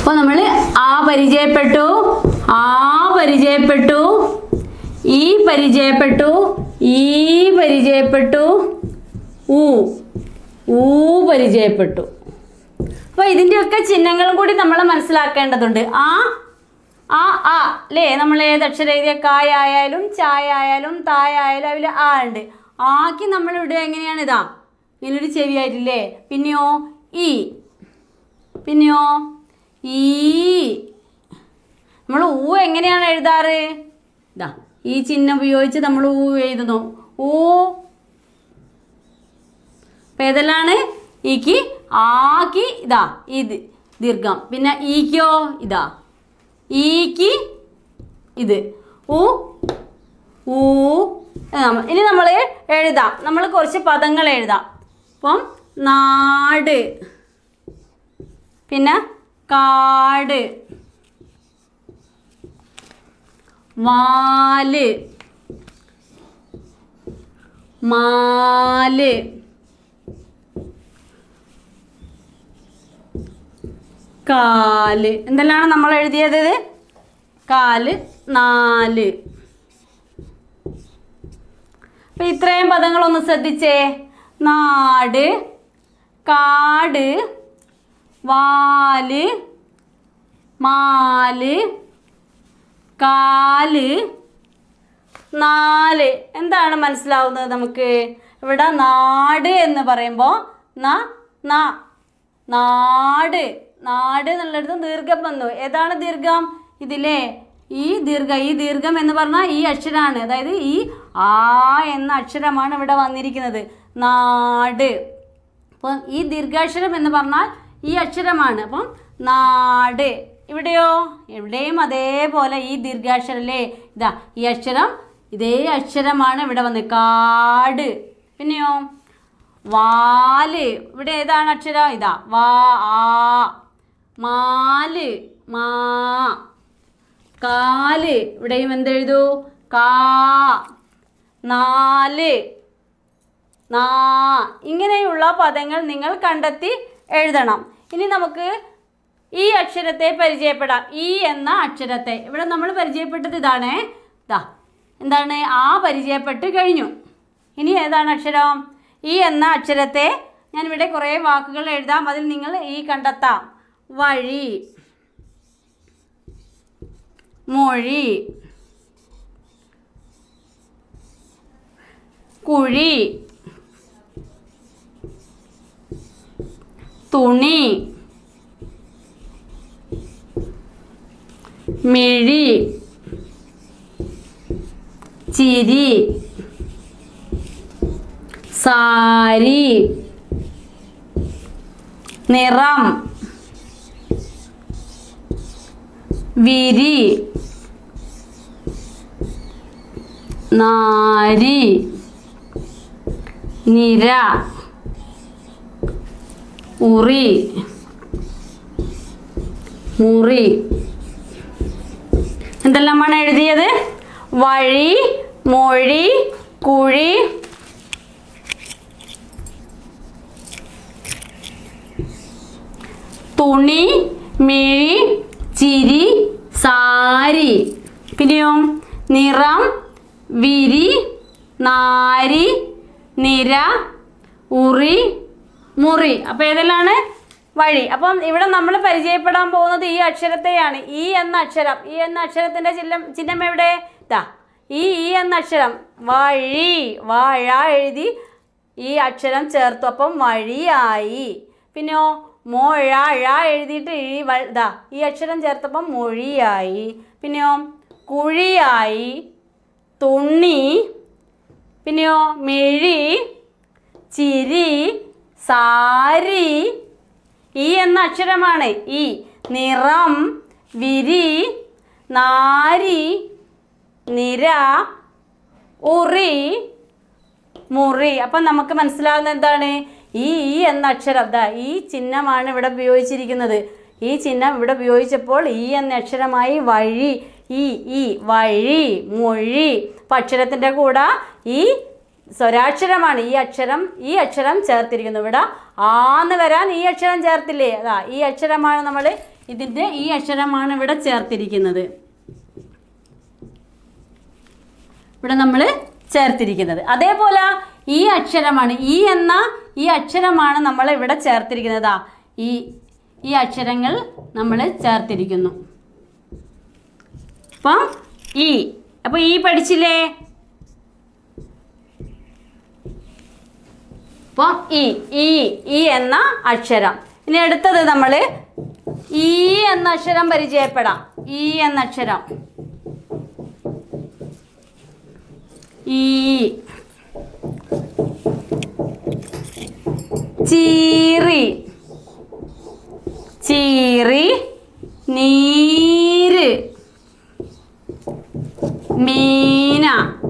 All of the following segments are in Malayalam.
അപ്പോൾ നമ്മൾ ആ പരിചയപ്പെട്ടു ആ പരിചയപ്പെട്ടു ഈ പരിചയപ്പെട്ടു ഈ പരിചയപ്പെട്ടു ഊ ഊ പരിചയപ്പെട്ടു അപ്പോൾ ഇതിൻ്റെയൊക്കെ ചിഹ്നങ്ങളും കൂടി നമ്മൾ മനസ്സിലാക്കേണ്ടതുണ്ട് ആ ആ ആ അല്ലേ നമ്മൾ ഏത് അക്ഷരം എഴുതിയ കായ ആയാലും ചായ ആയാലും തായ ആയാലും അതിൽ ആ ഉണ്ട് ആക്കി നമ്മൾ ഇവിടെ എങ്ങനെയാണ് ഇതാ ഇങ്ങനൊരു ചെവിയായിട്ടില്ലേ പിന്നെയോ ഈ പിന്നെയോ ഈ നമ്മൾ ഊ എങ്ങനെയാണ് എഴുതാറ് ഇതാ ഈ ചിഹ്നം ഉപയോഗിച്ച് നമ്മൾ ഊ എഴുതുന്നു ഊ അപ്പം ഏതെല്ലാണ് ഈക്ക് ആക്കി ഇതാ ഇത് ദീർഘം പിന്നെ ഈക്കോ ഇതാ ഈക്ക് ഇത് ഊ ഊ എന്ന് നമ്മ- ഇനി നമ്മൾ എഴുതാം നമ്മൾ കുറച്ച് പദങ്ങൾ എഴുതാം അപ്പം നാട് പിന്നെ കാട് വാല് മാല് കാല് എന്തെല്ലാണ് നമ്മൾ എഴുതിയത് കാല് നാല് അപ്പൊ ഇത്രയും പദങ്ങളൊന്ന് ശ്രദ്ധിച്ചേ നാട് കാട് വാല് മാല് കാല് നാല് എന്താണ് മനസ്സിലാവുന്നത് നമുക്ക് ഇവിടെ നാട് എന്ന് പറയുമ്പോൾ ന ന നാട് നാട് എന്നുള്ളിടത്ത് ദീർഘം വന്നു ഏതാണ് ദീർഘം ഇതിലെ ഈ ദീർഘ ഈ ദീർഘം എന്ന് പറഞ്ഞാൽ ഈ അക്ഷരമാണ് അതായത് ഈ ആ എന്ന അക്ഷരമാണ് ഇവിടെ വന്നിരിക്കുന്നത് നാട് അപ്പം ഈ ദീർഘാക്ഷരം എന്ന് പറഞ്ഞാൽ ഈ അക്ഷരമാണ് അപ്പം നാട് ഇവിടെയോ എവിടെയും അതേപോലെ ഈ ദീർഘാക്ഷരം അല്ലേ ഇതാ ഈ അക്ഷരം ഇതേ അക്ഷരമാണ് ഇവിടെ വന്നത് കാട് പിന്നെയോ വാല് ഇവിടെ ഏതാണ് അക്ഷരം ഇതാ വാ ആ മാല് മാ കാല് ഇവിടെയും എന്തെഴുതൂ കാ നാല് നാ ഇങ്ങനെയുള്ള പദങ്ങൾ നിങ്ങൾ കണ്ടെത്തി എഴുതണം ഇനി നമുക്ക് ഈ അക്ഷരത്തെ പരിചയപ്പെടാം ഈ എന്ന അക്ഷരത്തെ ഇവിടെ നമ്മൾ പരിചയപ്പെട്ടത് ഇതാണ് ഇതാ എന്താണ് ആ പരിചയപ്പെട്ട് കഴിഞ്ഞു ഇനി ഏതാണ് അക്ഷരം ഈ എന്ന അക്ഷരത്തെ ഞാനിവിടെ കുറേ വാക്കുകൾ എഴുതാം അതിൽ നിങ്ങൾ ഈ കണ്ടെത്താം വഴി മൊഴി കുഴി തുണി മിഴി ചിരി സാരി നിറം വിരി നാരി നിര ഉറി മുറി എന്തെല്ലാമാണ് എഴുതിയത് വഴി മൊഴി കുഴി തുണി മിഴി ചിരി സാരി പിന്നെയോ നിറം വിരി നാരി നിര ഉറി മുറി അപ്പോൾ ഏതെല്ലാണ് വഴി അപ്പം ഇവിടെ നമ്മൾ പരിചയപ്പെടാൻ പോകുന്നത് ഈ അക്ഷരത്തെയാണ് ഈ എന്ന അക്ഷരം ഈ എന്ന അക്ഷരത്തിൻ്റെ ചിഹ്നം ചിഹ്നം എവിടെ ഇതാ ഈ ഈ എന്ന അക്ഷരം വഴി വാഴ എഴുതി ഈ അക്ഷരം ചേർത്തു അപ്പം വഴിയായി പിന്നെയോ മോഴ ഴ എഴുതിയിട്ട് ഈ വ- ഇതാ ഈ അക്ഷരം ചേർത്തപ്പം മൊഴിയായി പിന്നെയോ കുഴിയായി തുണി പിന്നെയോ മിഴി ചിരി സാരി ഈ എന്ന അക്ഷരമാണ് ഈ നിറം വിരി നാരി നിര ഉറി മുറി അപ്പം നമുക്ക് മനസ്സിലാകുന്ന എന്താണ് ഈ ഈ എന്ന അക്ഷരം ദാ ഈ ചിഹ്നമാണ് ഇവിടെ ഉപയോഗിച്ചിരിക്കുന്നത് ഈ ചിഹ്നം ഇവിടെ ഉപയോഗിച്ചപ്പോൾ ഈ എന്ന അക്ഷരമായി വഴി ഈ ഈ വഴി മൊഴി അപ്പം അക്ഷരത്തിൻ്റെ കൂടെ ഈ സ്വരാക്ഷരമാണ് ഈ അക്ഷരം ഈ അക്ഷരം ചേർത്തിരിക്കുന്നു ഇവിടെ ആന്ന് വരാൻ ഈ അക്ഷരം ചേർത്തില്ലേ അതാ ഈ അക്ഷരമാണ് നമ്മൾ ഇതിൻ്റെ ഈ അക്ഷരമാണ് ഇവിടെ ചേർത്തിരിക്കുന്നത് ഇവിടെ നമ്മൾ ചേർത്തിരിക്കുന്നത് അതേപോലെ ഈ അക്ഷരമാണ് ഈ എന്ന ഈ അക്ഷരമാണ് നമ്മൾ ഇവിടെ ചേർത്തിരിക്കുന്നത് ഈ ഈ അക്ഷരങ്ങൾ നമ്മൾ ചേർത്തിരിക്കുന്നു അപ്പം ഈ അപ്പോൾ ഈ പഠിച്ചില്ലേ അപ്പം ഈ ഈ ഈ എന്ന അക്ഷരം ഇനി അടുത്തത് നമ്മൾ ഈ എന്ന അക്ഷരം പരിചയപ്പെടാം ഈ എന്ന അക്ഷരം ഈ ചീറി ചീറി നീര് മീന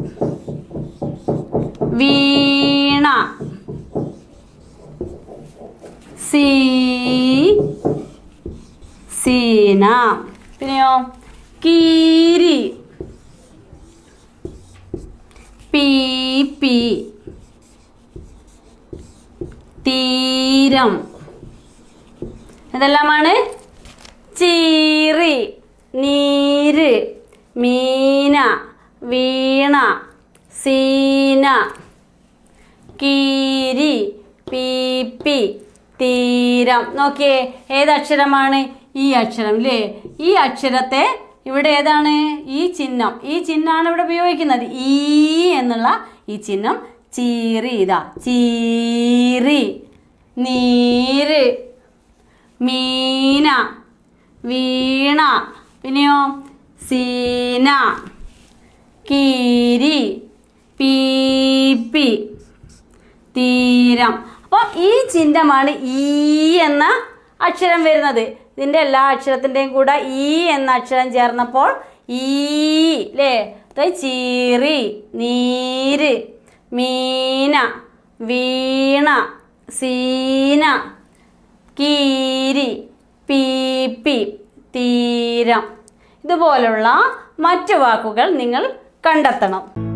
വീണ സീ സീന പിന്നെയോ കീരി പി പി തീരം ഇതെല്ലാമാണ് ചീറി നീര് മീന വീണ സീന കീരി പീപ്പി തീരം നോക്കിയേ ഏതക്ഷരമാണ് ഈ അക്ഷരം അല്ലേ ഈ അക്ഷരത്തെ ഇവിടെ ഏതാണ് ഈ ചിഹ്നം ഈ ചിഹ്നമാണ് ഇവിടെ ഉപയോഗിക്കുന്നത് ഈ എന്നുള്ള ഈ ചിഹ്നം ചീറി ഇതാ ചീറി നീര് മീന വീണ പിന്നെയോ സീന കീരി പീപ്പി തീരം അപ്പോൾ ഈ ചിഹ്നമാണ് ഈ എന്ന അക്ഷരം വരുന്നത് ഇതിൻ്റെ എല്ലാ അക്ഷരത്തിൻ്റെയും കൂടെ ഈ എന്ന അക്ഷരം ചേർന്നപ്പോൾ ഈ അല്ലേ അത് ചീറി നീര് മീന വീണ സീന കീരി പീപ്പി തീരം ഇതുപോലുള്ള മറ്റു വാക്കുകൾ നിങ്ങൾ കണ്ടെത്തണം